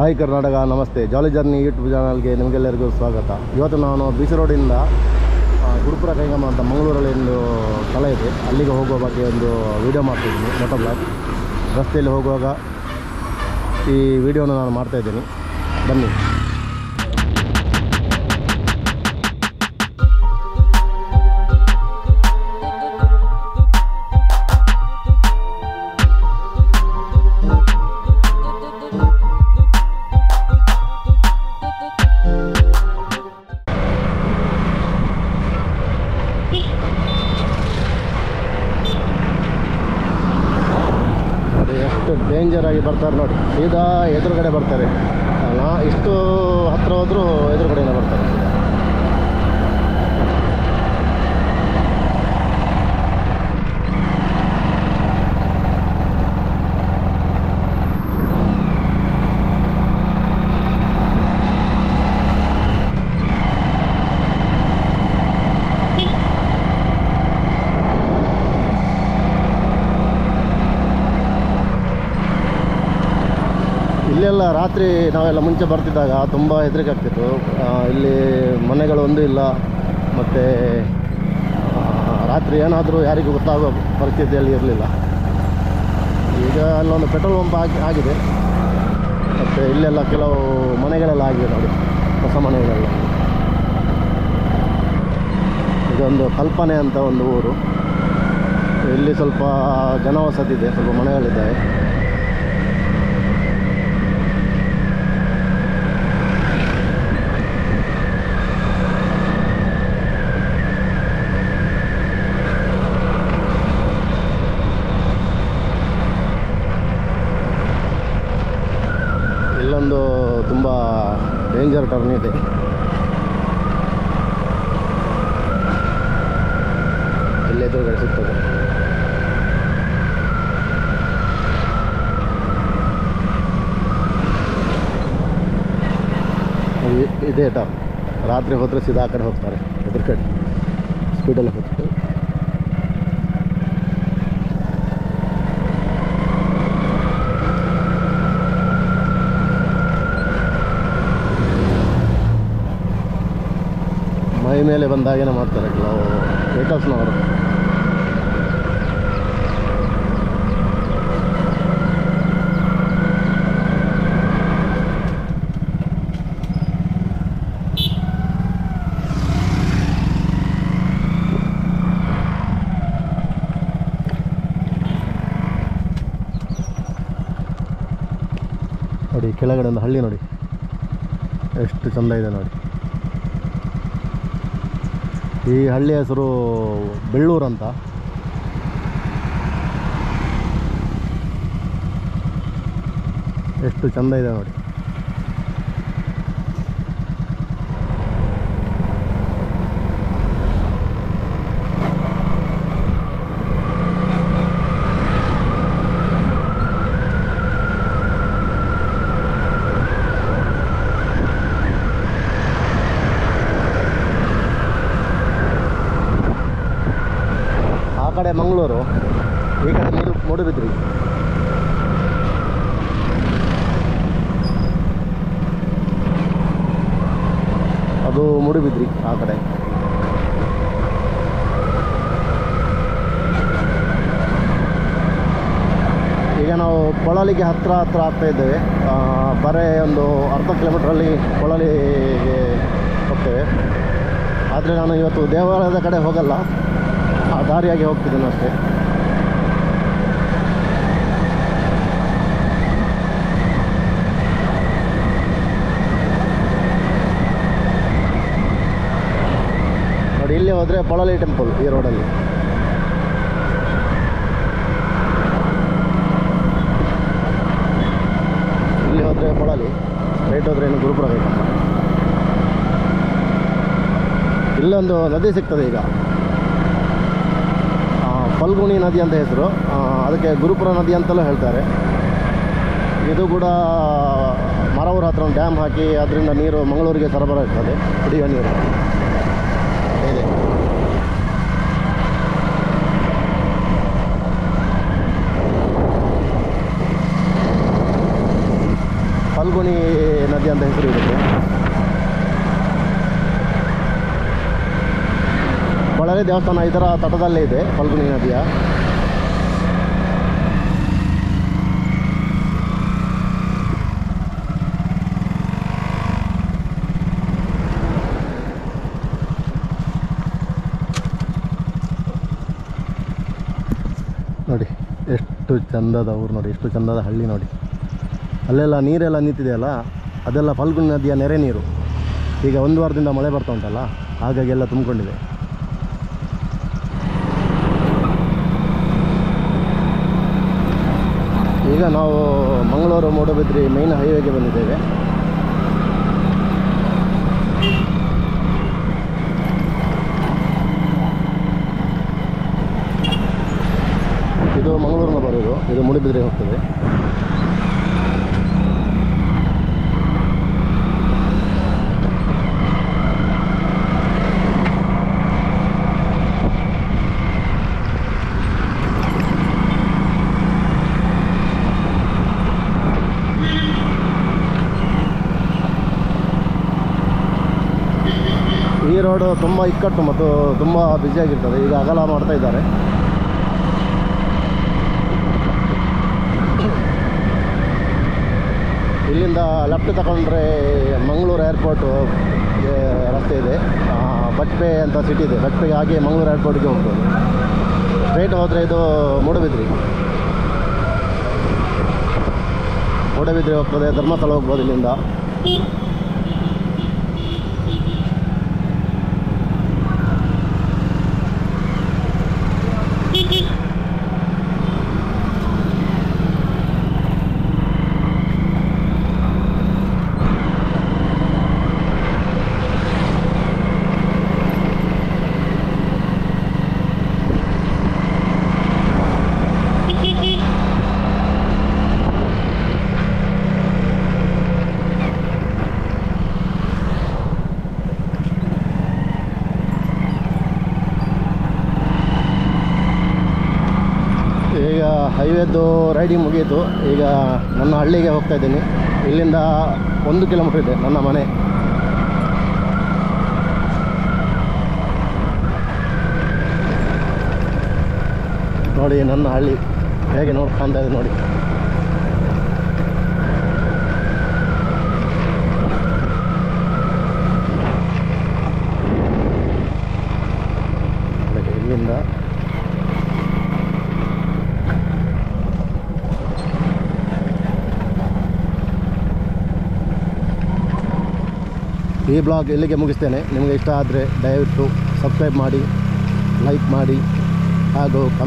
hi Karnataka ನಮಸ್ತೆ ಜಾಲಿ journey YouTube ಚಾನಲ್ಗೆ ನಿಮಗೆಲ್ಲರಿಗೂ ಸ್ವಾಗತ ಇವತ್ತು ನಾನು ಬೀಚ್ ರೋಡಿಂದ ಆ, ಗುರುಪುರ ಕೈಗಮ್ಮ ಅಂತ ಮಂಗಳೂರಲ್ಲಿ ಒಂದು ಸ್ಥಳ ಇದೆ ಅಲ್ಲಿಗೆ ಹೋಗುವ ಬಗ್ಗೆ ಒಂದು ವಿಡಿಯೋ ಮಾಡ್ತಿದ್ದೀನಿ ಮೋಟೋ ಬ್ಲಾಗ್ ರಸ್ತೆಯಲ್ಲಿ ಹೋಗುವಾಗ ಈ ವಿಡಿಯೋನ ನಾನು ಮಾಡ್ತಾಯಿದ್ದೀನಿ ಬನ್ನಿ ಅದು ಎಷ್ಟು ಡೇಂಜರ್ ಆಗಿ ಬರ್ತಾರೆ ನೋಡಿ ಸೀದಾ ಎದುರುಗಡೆ ಬರ್ತಾರೆ ನಾ ಇಷ್ಟು ಹತ್ರ ಹೋದರೂ ಎದುರುಗಡೆಯಿಂದ ಬರ್ತಾರೆ ಸೀದಾ ಇಲ್ಲೆಲ್ಲ ರಾತ್ರಿ ನಾವೆಲ್ಲ ಮುಂಚೆ ಬರ್ತಿದ್ದಾಗ ತುಂಬ ಹೆದರಿಕೆ ಆಗ್ತಿತ್ತು ಆ, ಇಲ್ಲಿ ಮನೆಗಳು ಒಂದು ಇಲ್ಲ ಮತ್ತು ರಾತ್ರಿ ಏನಾದರೂ ಯಾರಿಗೂ ಗೊತ್ತಾಗೋ ಪರಿಸ್ಥಿತಿಯಲ್ಲಿ ಇರಲಿಲ್ಲ ಈಗ ಅಲ್ಲೊಂದು ಪೆಟ್ರೋಲ್ ಪಂಪ್ ಆಗಿ ಆಗಿದೆ ಮತ್ತು ಇಲ್ಲೆಲ್ಲ ಕೆಲವು ಮನೆಗಳೆಲ್ಲ ಆಗಿದೆ ನೋಡಿ ಹೊಸ ಮನೆಗಳೆಲ್ಲ ಇದೊಂದು ಕಲ್ಪನೆ ಅಂತ ಒಂದು ಊರು ಇಲ್ಲಿ ಸ್ವಲ್ಪ ಜನವಸತಿ ಇದೆ ಸ್ವಲ್ಪ ಮನೆಗಳಿದ್ದಾವೆ ಇಲ್ಲೊಂದು ತುಂಬ ಡೇಂಜರ್ ಟರ್ನ್ ಇದೆ ಇಲ್ಲಿ ಎದುರುಗಡೆ ಸಿಗ್ತದೆ ಇ- ಇದೇ ಟರ್ನ್ ರಾತ್ರಿ ಹೋದರೆ ಸೀದಾ ಆ ಕಡೆ ಹೋಗ್ತಾರೆ ಎದುರು ಕಡೆ ಸ್ಪೀಡಲ್ಲಿ ಹೋಗ್ತಾರೆ ಮೈ ಮೇಲೆ ಬಂದಾಗೇನೆ ಮಾಡ್ತಾರೆ ಕೆಲವು ವೆಹಿಕಲ್ಸ್ನವರು ನೋಡಿ ಕೆಳಗಡೆ ಒಂದು ಹಳ್ಳಿ ನೋಡಿ ಎಷ್ಟು ಚಂದ ಇದೆ ನೋಡಿ ಈ ಹಳ್ಳಿ ಹೆಸರು ಬೆಳ್ಳೂರು ಅಂತ ಎಷ್ಟು ಚಂದ ಇದೆ ನೋಡಿ ಆ ಕಡೆ ಮಂಗಳೂರು ಈ ಕಡೆ ಮೂಡು ಮೂಡುಬಿದ್ರಿ ಅದು ಮೂಡುಬಿದ್ರಿ ಆ ಕಡೆ ಈಗ ನಾವು ಕೊಳಲಿಗೆ ಹತ್ರ ಹತ್ರ ಆಗ್ತಾ ಇದ್ದೇವೆ ಆ, ಬರೇ ಒಂದು ಅರ್ಧ ಕಿಲೋಮೀಟ್ರಲ್ಲಿ ಕೊಳಲಿಗೆ ಹೋಗ್ತೇವೆ ಆದರೆ ನಾನು ಇವತ್ತು ದೇವಾಲಯದ ಕಡೆ ಹೋಗಲ್ಲ ಆ ದಾರಿಯಾಗಿ ಹೋಗ್ತಿದ್ದೇನೆ ಅಷ್ಟೇ ನೋಡಿ ಇಲ್ಲಿ ಹೋದರೆ ಪೊಳಲಿ ಟೆಂಪಲ್ ಈ ರೋಡಲ್ಲಿ ಇಲ್ಲಿ ಹೋದರೆ ಪೊಳಲಿ ರೈಟ್ ಹೋದರೆ ಇನ್ನು ಗುರುಪುರ ಬೇಕಮ್ಮ ಇಲ್ಲೊಂದು ನದಿ ಸಿಗ್ತದೆ ಈಗ ಆ, ಫಲ್ಗುಣಿ ನದಿ ಅಂತ ಹೆಸರು ಆ, ಅದಕ್ಕೆ ಗುರುಪುರ ನದಿ ಅಂತಲೂ ಹೇಳ್ತಾರೆ ಇದು ಕೂಡ ಮರವೂರ ಹತ್ರ ಒಂದು ಡ್ಯಾಮ್ ಹಾಕಿ ಅದರಿಂದ ನೀರು ಮಂಗಳೂರಿಗೆ ಸರಬರಾಜು ಆಗ್ತದೆ ಕುಡಿಯುವ ನೀರು ಇದೆ ಫಲ್ಗುಣಿ ಹಳೆ ದೇವಸ್ಥಾನ ಇದರ ತಟದಲ್ಲೇ ಇದೆ ಫಲ್ಗುಣಿ ನದಿಯ ನೋಡಿ ಎಷ್ಟು ಚಂದದ ಊರು ನೋಡಿ ಎಷ್ಟು ಚಂದದ ಹಳ್ಳಿ ನೋಡಿ ಅಲ್ಲೆಲ್ಲ ನೀರೆಲ್ಲ ನಿಂತಿದೆಯಲ್ಲ ಅದೆಲ್ಲ ಫಲ್ಗುಣಿ ನದಿಯ ನೆರೆ ನೀರು ಈಗ ಒಂದು ವಾರದಿಂದ ಮಳೆ ಬರ್ತಾ ಉಂಟಲ್ಲ ಹಾಗಾಗಿ ಎಲ್ಲ ತುಂಬಿಕೊಂಡಿದೆ ಈಗ ನಾವು ಮಂಗಳೂರು ಮೂಡುಬಿದ್ರಿ ಮೈನ್ ಹೈವೇಗೆ ಬಂದಿದ್ದೇವೆ ಇದು ಮಂಗಳೂರಿನ ಬರೋದು ಇದು ಮೂಡುಬಿದ್ರಿಗೆ ಹೋಗ್ತದೆ ಈ ರೋಡು ತುಂಬ ಇಕ್ಕಟ್ಟು ಮತ್ತು ತುಂಬ ಬ್ಯುಸಿಯಾಗಿರ್ತದೆ ಈಗ ಅಗಲ ಮಾಡ್ತಾ ಇದ್ದಾರೆ ಇಲ್ಲಿಂದ ಲೆಫ್ಟ್ ತಗೊಂಡ್ರೆ ಮಂಗಳೂರು ಏರ್ಪೋರ್ಟು ರಸ್ತೆ ಇದೆ ಆ, ಬಟ್ಪೆ ಅಂತ ಸಿಟಿ ಇದೆ ಬಟ್ಪೆಗೆ ಹಾಗೆ ಮಂಗಳೂರು ಏರ್ಪೋರ್ಟ್ಗೆ ಹೋಗ್ಬೋದು ಸ್ಟ್ರೈಟ್ ಹೋದರೆ ಇದು ಮೂಡುಬಿದ್ರಿ ಮೂಡುಬಿದ್ರಿ ಹೋಗ್ತದೆ ಧರ್ಮಸ್ಥಳ ಹೋಗ್ಬೋದು ಇಲ್ಲಿಂದ ಈಗ ಹೈವೇದು ರೈಡಿಂಗ್ ಮುಗೀತು ಈಗ ನನ್ನ ಹಳ್ಳಿಗೆ ಹೋಗ್ತಾ ಇದ್ದೀನಿ ಇಲ್ಲಿಂದ ಒಂದು ಕಿಲೋಮೀಟ್ರ್ ಇದೆ ನನ್ನ ಮನೆ ನೋಡಿ ನನ್ನ ಹಳ್ಳಿ ಹೇಗೆ ನೋಡ್ಕೊಂತ ಇದೆ ನೋಡಿ ಹಾಗೆ ಇಲ್ಲಿಂದ ಈ ಬ್ಲಾಗ್ ಇಲ್ಲಿಗೆ ಮುಗಿಸ್ತೇನೆ ನಿಮಗೆ ಇಷ್ಟ ಆದರೆ ದಯವಿಟ್ಟು ಸಬ್ಸ್ಕ್ರೈಬ್ ಮಾಡಿ ಲೈಕ್ ಮಾಡಿ ಹಾಗೂ